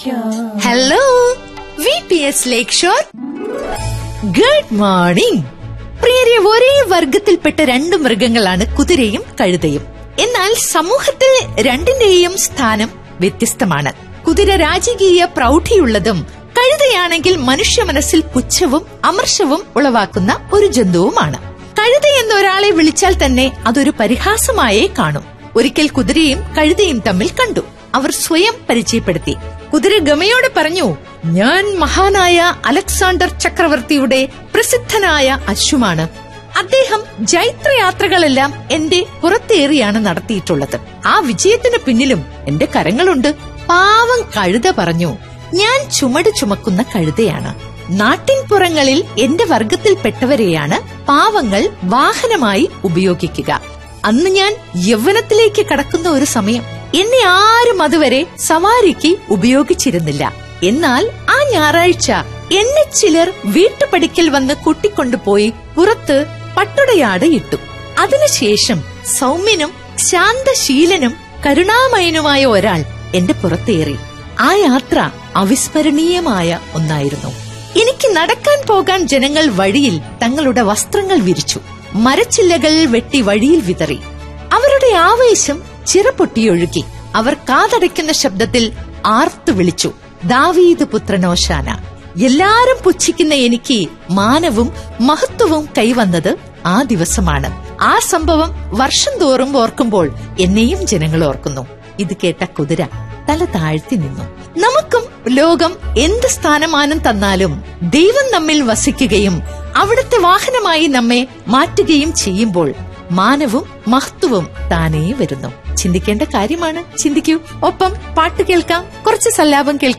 hello V P S Lakeshore good morning പ്രിയരെ ഒരേ വർഗത്തിൽപ്പെട്ട രണ്ട് മൃഗങ്ങളാണ് കുതിരയും കഴുതയും എന്നാൽ സമൂഹത്തിൽ രണ്ടിന്റെയും സ്ഥാനം വ്യത്യസ്തമാണ് കുതിര രാജകീയ പ്രൗഢിയുള്ളതും കഴുതയാണെങ്കിൽ മനുഷ്യ മനസ്സിൽ പുച്ഛവും അമർഷവും ഉളവാക്കുന്ന ഒരു ജന്തുവുമാണ് കഴുത എന്ന ഒരാളെ വിളിച്ചാൽ തന്നെ അതൊരു പരിഹാസമായേ കാണും ഒരിക്കൽ കുതിരയും കഴുതയും തമ്മിൽ കണ്ടു അവർ സ്വയം പരിചയപ്പെടുത്തി കുതിര ഗമയോടെ പറഞ്ഞു ഞാൻ മഹാനായ അലക്സാണ്ടർ ചക്രവർത്തിയുടെ പ്രസിദ്ധനായ അശ്വമാണ് അദ്ദേഹം ജൈത്രയാത്രകളെല്ലാം എന്റെ പുറത്തേറിയാണ് നടത്തിയിട്ടുള്ളത് ആ വിജയത്തിന് പിന്നിലും എന്റെ കരങ്ങളുണ്ട് പാവം കഴുത പറഞ്ഞു ഞാൻ ചുമട് ചുമക്കുന്ന കഴുതയാണ് നാട്ടിൻപുറങ്ങളിൽ എന്റെ വർഗത്തിൽപ്പെട്ടവരെയാണ് പാവങ്ങൾ വാഹനമായി ഉപയോഗിക്കുക അന്ന് ഞാൻ യൗവനത്തിലേക്ക് കടക്കുന്ന ഒരു സമയം എന്നെ ആരും അതുവരെ സവാരിക്ക് ഉപയോഗിച്ചിരുന്നില്ല എന്നാൽ ആ ഞായറാഴ്ച എന്നെ ചിലർ വീട്ടുപടിക്കൽ വന്ന് കൂട്ടിക്കൊണ്ടുപോയി പുറത്ത് പട്ടുടയാട് ഇട്ടു അതിനുശേഷം സൗമ്യനും ശാന്തശീലനും കരുണാമയനുമായ ഒരാൾ എന്റെ പുറത്തേറി ആ യാത്ര അവിസ്മരണീയമായ ഒന്നായിരുന്നു എനിക്ക് നടക്കാൻ പോകാൻ ജനങ്ങൾ വഴിയിൽ തങ്ങളുടെ വസ്ത്രങ്ങൾ വിരിച്ചു മരച്ചില്ലകൾ വെട്ടി വഴിയിൽ വിതറി അവരുടെ ആവേശം ചിറപൊട്ടിയൊഴുകി അവർ കാതടയ്ക്കുന്ന ശബ്ദത്തിൽ ആർത്തു വിളിച്ചു ദാവീദ് പുത്രനോശാന എല്ലാരും പുച്ഛിക്കുന്ന എനിക്ക് മാനവും മഹത്വവും കൈവന്നത് ആ ദിവസമാണ് ആ സംഭവം വർഷം തോറും ഓർക്കുമ്പോൾ എന്നെയും ജനങ്ങൾ ഓർക്കുന്നു ഇത് കേട്ട കുതിര തല താഴ്ത്തി നിന്നു നമുക്കും ലോകം എന്ത് സ്ഥാനമാനം തന്നാലും ദൈവം നമ്മിൽ വസിക്കുകയും അവിടുത്തെ വാഹനമായി നമ്മെ മാറ്റുകയും ചെയ്യുമ്പോൾ മാനവും മഹത്വവും താനേ വരുന്നു ചിന്തിക്കേണ്ട കാര്യമാണ് ചിന്തിക്കൂ ഒപ്പം പാട്ട് കേൾക്കാം കുറച്ച് സല്ലാപം കേൾക്കാം